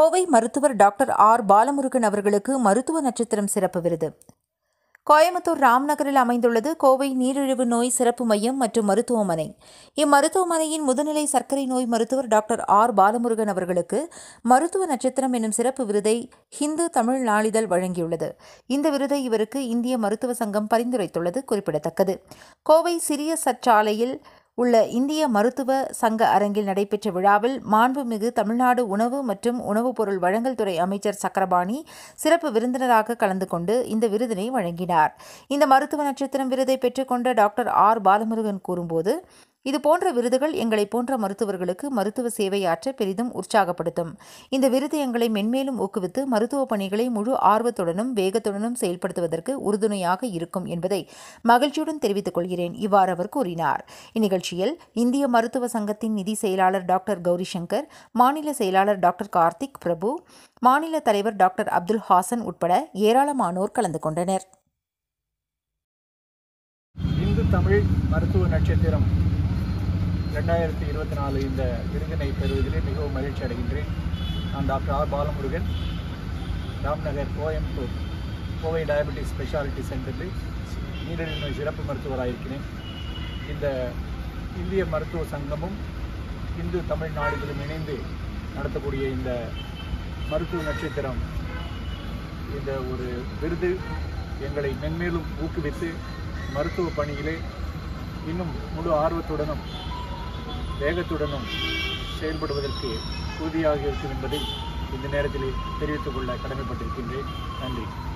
கோவை மருத்துவர் doctor R Balamurugan அவர்களுக்கு மருத்துவ நட்சத்திரம் சிறப்பு விருது கோயம்புத்தூர் ராம்நகரில் அமைந்துள்ளது கோவை நீரிழிவு நோய் சிறப்பு மையம் மற்றும் மருத்துவமனை இம்மருத்துவமனையின் முதுநிலை சர்க்கரை நோய் மருத்துவர் டாக்டர் ஆர் பாலமுருகன் அவர்களுக்கு மருத்துவ நட்சத்திரம் என்னும் சிறப்பு விருதை ஹிந்து தமிழ் நாளிதழ் வழங்கியுள்ளது இந்த விருதை இவருக்கு இந்திய மருத்துவ சங்கம் பரிந்துரைத்துள்ளது குறிப்பிடத்தக்கது கோவை சிறிய சற்றாலையில் உள்ள இந்திய மருத்துவ சங்க அரங்கில் நடைபெற்ற விழாவில் மாண்புமிகு தமிழ்நாடு உணவு மற்றும் உணவுப் பொருள் வழங்கல் துறை அமைச்சர் சக்கரபாணி சிறப்பு விருந்தினராக கலந்து கொண்டு இந்த விருதினை வழங்கினார் இந்த மருத்துவ நட்சத்திரம் விருதை பெற்றுக்கொண்ட டாக்டர் ஆர் பாலமுருகன் கூறும்போது இது போன்ற விருதுகள் எங்களை போன்ற மருத்துவர்களுக்கு மருத்துவ சேவையாற்ற பெரிதும் உற்சாகப்படுத்தும் இந்த விருது எங்களை மென்மேலும் ஊக்குவித்து மருத்துவ பணிகளை முழு ஆர்வத்துடனும் வேகத்துடனும் செயல்படுத்துவதற்கு உறுதுணையாக இருக்கும் என்பதை மகிழ்ச்சியுடன் தெரிவித்துக் கொள்கிறேன் இவ்வாறு அவர் கூறினார் இந்நிகழ்ச்சியில் இந்திய மருத்துவ சங்கத்தின் நிதி செயலாளர் டாக்டர் கௌரி சங்கர் மாநில செயலாளர் டாக்டர் கார்த்திக் பிரபு மாநில தலைவர் டாக்டர் அப்துல் ஹாசன் உட்பட ஏராளமானோர் கலந்து கொண்டனர் இந்து தமிழ் மருத்துவ நட்சத்திரம் ரெண்டாயிரத்தி இருபத்தி நாலு இந்த விருதினை பெறுவதிலே மிகவும் மகிழ்ச்சி அடைகின்றேன் நான் doctor R Balamurugan Ramnagar Coimbatore Kovai diabetes speciality சென்டரில் நீரிழிவு நோய் சிறப்பு மருத்துவராக இருக்கிறேன் இந்த இந்திய மருத்துவ சங்கமும் இந்து தமிழ் நாடுகளும் இணைந்து நடத்தக்கூடிய இந்த மருத்துவ நட்சத்திரம் இந்த ஒரு விருது எங்களை மென்மேலும் ஊக்குவித்து மருத்துவ பணியிலே இன்னும் முழு ஆர்வத்துடனும் வேகத்துடனும் செயல்படுவதற்கு உறுதியாக இருக்கும் என்பதை இந்த நேரத்தில் தெரிவித்துக் கொள்ள கடமைப்பட்டிருக்கின்றேன் நன்றி